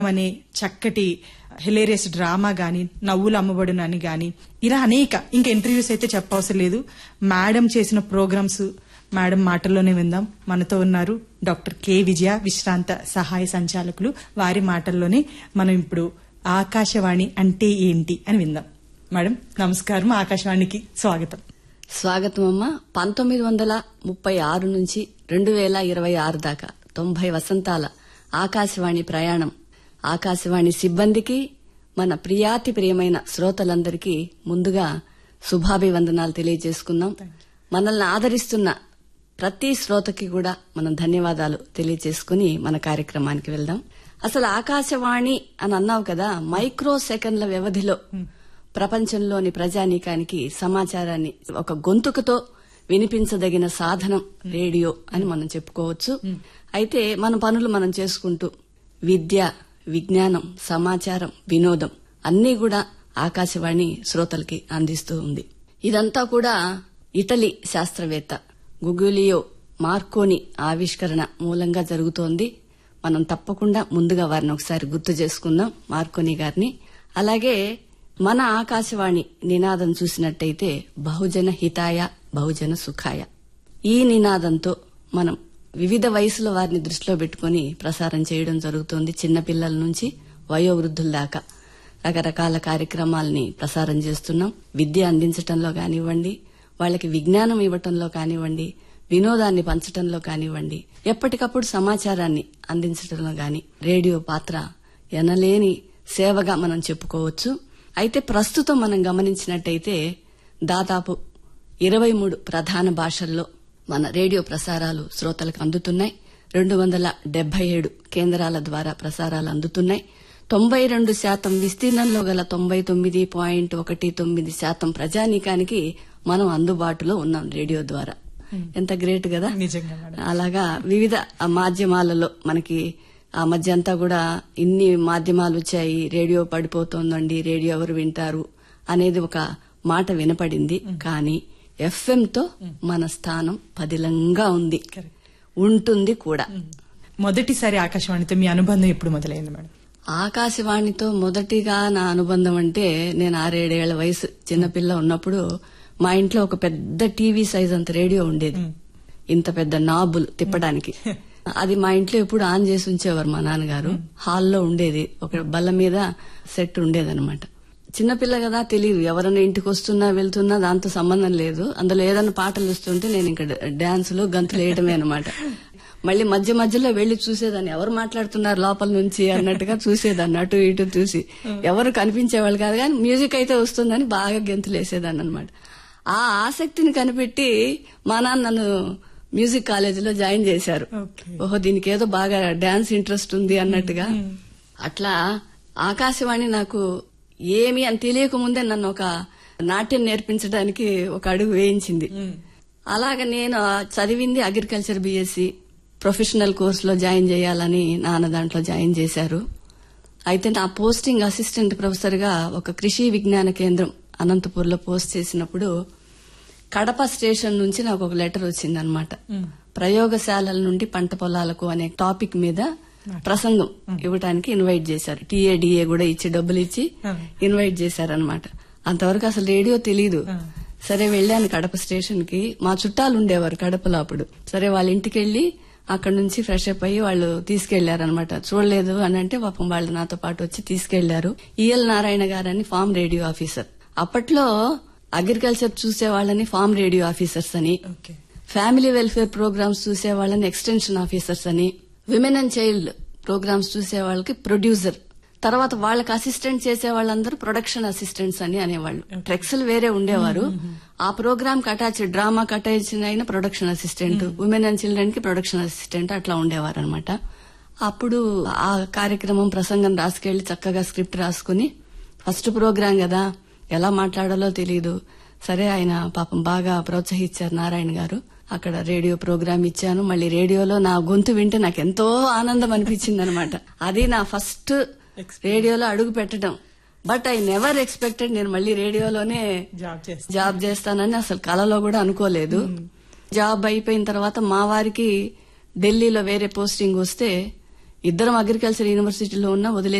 అనే చక్కటి hilarious drama గాని నవ్వులు అమ్మబడును అని గాని ఇలా అనేక ఇంకా ఇంటర్వ్యూస్ అయితే చెప్పవసరం లేదు మేడం చేసిన ప్రోగ్రామ్స్ మేడం మాటల్లోనే విందాం మనతో ఉన్నారు డాక్టర్ కె విజయ విశ్రాంత సహాయ సంచాలకులు వారి మాటల్లోనే మనం ఇప్పుడు ఆకాశవాణి అంటే ఏంటి అని విందాం మేడం నమస్కారం ఆకాశవాణికి స్వాగతం స్వాగతం అమ్మ పంతొమ్మిది వందల ముప్పై ఆరు నుంచి రెండు వేల ఇరవై ఆరు దాకా తొంభై వసంతాల ఆకాశవాణి ప్రయాణం ఆకాశవాణి సిబ్బందికి మన ప్రియాతి ప్రియమైన శ్రోతలందరికీ ముందుగా శుభాభివందనాలు తెలియజేసుకుందాం మనల్ని ఆదరిస్తున్న ప్రతి శ్రోతకి కూడా మనం ధన్యవాదాలు తెలియజేసుకుని మన కార్యక్రమానికి వెళ్దాం అసలు ఆకాశవాణి అని అన్నావు కదా మైక్రో సెకండ్ల వ్యవధిలో ప్రపంచంలోని ప్రజానీకానికి సమాచారాన్ని ఒక గొంతుకతో వినిపించదగిన సాధనం రేడియో అని మనం చెప్పుకోవచ్చు అయితే మన పనులు మనం చేసుకుంటూ విద్య విజ్ఞానం సమాచారం వినోదం అన్నీ కూడా ఆకాశవాణి శ్రోతలకి అందిస్తూ ఉంది ఇదంతా కూడా ఇటలీ శాస్త్రవేత్త గుగులియో మార్కోని ఆవిష్కరణ మూలంగా జరుగుతోంది మనం తప్పకుండా ముందుగా వారిని ఒకసారి గుర్తు చేసుకుందాం మార్కోని గారిని అలాగే మన ఆకాశవాణి నినాదం చూసినట్టయితే బహుజన హితాయ బహుజన సుఖాయ ఈ నినాదంతో మనం వివిధ వయసుల వారిని దృష్టిలో పెట్టుకుని ప్రసారం చేయడం జరుగుతోంది చిన్నపిల్లల నుంచి వయోవృద్ధుల దాకా రకరకాల కార్యక్రమాలని ప్రసారం చేస్తున్నాం విద్య అందించటంలో కానివ్వండి వాళ్ళకి విజ్ఞానం ఇవ్వటంలో కానివ్వండి వినోదాన్ని పంచటంలో కానివ్వండి ఎప్పటికప్పుడు సమాచారాన్ని అందించటంలో గాని రేడియో పాత్ర ఎనలేని సేవగా మనం చెప్పుకోవచ్చు అయితే ప్రస్తుతం మనం గమనించినట్టయితే దాదాపు ఇరవై మూడు ప్రధాన భాషల్లో మన రేడియో ప్రసారాలు శ్రోతలకు అందుతున్నాయి రెండు వందల డెబ్బై ఏడు కేంద్రాల ద్వారా ప్రసారాలు అందుతున్నాయి తొంభై రెండు శాతం విస్తీర్ణంలో గల తొంభై తొమ్మిది పాయింట్ ఒకటి తొమ్మిది శాతం ప్రజానీకానికి మనం అందుబాటులో ఉన్నాం రేడియో ద్వారా ఎంత గ్రేట్ కదా నిజంగా మేడం అలాగా వివిధ మాధ్యమాలలో మనకి ఆ మధ్య అంతా కూడా ఇన్ని మాధ్యమాలు వచ్చాయి రేడియో పడిపోతోందండి రేడియో ఎవరు వింటారు అనేది ఒక మాట వినపడింది కానీ ఎఫ్ఎం తో మన స్థానం పదిలంగా ఉంది Correct. ఉంటుంది కూడా మొదటిసారి ఆకాశవాణితో మీ అనుబంధం ఎప్పుడు మొదలైంది మేడం ఆకాశవాణితో మొదటిగా నా అనుబంధం అంటే నేను ఆరేడేళ్ల వయసు చిన్నపిల్ల ఉన్నప్పుడు మా ఇంట్లో ఒక పెద్ద టీవీ సైజ్ అంత రేడియో ఉండేది ఇంత పెద్ద నాబులు తిప్పడానికి అది మా ఇంట్లో ఎప్పుడు ఆన్ చేసి ఉంచేవారు మా నాన్నగారు హాల్లో ఉండేది ఒక బల్ల మీద సెట్ ఉండేదన్నమాట చిన్నపిల్ల కదా తెలియదు ఎవరైనా ఇంటికి వస్తున్నా వెళ్తున్నా దాంతో సంబంధం లేదు అందులో ఏదైనా పాటలు వస్తుంటే నేను ఇంకా డాన్సులు గంతులు వేయటమే అనమాట మళ్ళీ మధ్య మధ్యలో వెళ్లి చూసేదాన్ని ఎవరు మాట్లాడుతున్నారు లోపల నుంచి అన్నట్టుగా చూసేదాన్ని అటు ఇటు చూసి ఎవరు కనిపించేవాళ్ళు కాదు కానీ మ్యూజిక్ అయితే వస్తుందని బాగా గెంతులు వేసేదాన్ని అనమాట ఆ ఆసక్తిని కనిపెట్టి మా నాన్న నన్ను మ్యూజిక్ కాలేజీలో జాయిన్ చేశారు ఓకే ఓహో దీనికి ఏదో బాగా డాన్స్ ఇంట్రెస్ట్ ఉంది అన్నట్టుగా అట్లా ఆకాశవాణి నాకు ఏమి అని తెలియక ముందే నన్ను ఒక నాట్యం నేర్పించడానికి ఒక అడుగు వేయించింది అలాగ నేను చదివింది అగ్రికల్చర్ బీఎస్సీ ప్రొఫెషనల్ కోర్సులో జాయిన్ చేయాలని నాన్న దాంట్లో జాయిన్ చేశారు అయితే నా పోస్టింగ్ అసిస్టెంట్ ప్రొఫెసర్ గా ఒక కృషి విజ్ఞాన కేంద్రం అనంతపూర్లో పోస్ట్ చేసినప్పుడు కడప స్టేషన్ నుంచి నాకు ఒక లెటర్ వచ్చిందనమాట ప్రయోగశాలల నుండి పంట పొలాలకు అనే టాపిక్ మీద ప్రసంగం ఇవ్వడానికి ఇన్వైట్ చేశారు టీఏడిఏ కూడా ఇచ్చి డబ్బులు ఇచ్చి ఇన్వైట్ చేశారనమాట అంతవరకు అసలు రేడియో తెలీదు సరే వెళ్ళాను కడప స్టేషన్ కి మా చుట్టాలు ఉండేవారు కడపలో అప్పుడు సరే వాళ్ళ ఇంటికి వెళ్లి అక్కడ నుంచి ఫ్రెష్ అప్ అయ్యి వాళ్ళు తీసుకెళ్లారనమాట చూడలేదు అని అంటే పాపం వాళ్ళు నాతో పాటు వచ్చి తీసుకెళ్లారు ఈఎల్ నారాయణ గారని ఫామ్ రేడియో ఆఫీసర్ అప్పట్లో అగ్రికల్చర్ చూసే వాళ్ళని ఫామ్ రేడియో ఆఫీసర్స్ అని ఓకే ఫ్యామిలీ వెల్ఫేర్ ప్రోగ్రామ్స్ చూసే వాళ్ళని ఎక్స్టెన్షన్ ఆఫీసర్స్ అని విమెన్ అండ్ చైల్డ్ ప్రోగ్రామ్స్ చూసే వాళ్ళకి ప్రొడ్యూసర్ తర్వాత వాళ్ళకి అసిస్టెంట్ చేసే వాళ్ళందరూ ప్రొడక్షన్ అసిస్టెంట్స్ అని అనేవాళ్ళు ట్రెక్స్లు వేరే ఉండేవారు ఆ ప్రోగ్రామ్ కి అటాచ్ డ్రామా అటాచ్ అయిన production assistant women and children కి ప్రొడక్షన్ అసిస్టెంట్ అట్లా ఉండేవారు అనమాట అప్పుడు ఆ కార్యక్రమం ప్రసంగం రాసుకెళ్లి చక్కగా స్క్రిప్ట్ రాసుకుని ఫస్ట్ ప్రోగ్రాం కదా ఎలా మాట్లాడాలో తెలియదు సరే ఆయన పాపం బాగా ప్రోత్సహించారు నారాయణ గారు అక్కడ రేడియో ప్రోగ్రామ్ ఇచ్చాను మళ్ళీ రేడియోలో నా గొంతు వింటే నాకు ఎంతో ఆనందం అనిపించింది అనమాట అది నా ఫస్ట్ రేడియోలో అడుగు పెట్టడం బట్ ఐ నెవర్ ఎక్స్పెక్టెడ్ నేను మళ్ళీ రేడియోలోనే జాబ్ చేస్తా జాబ్ చేస్తానని అసలు కలలో కూడా అనుకోలేదు జాబ్ అయిపోయిన తర్వాత మా వారికి ఢిల్లీలో వేరే పోస్టింగ్ వస్తే ఇద్దరం అగ్రికల్చర్ యూనివర్సిటీలో ఉన్న వదిలే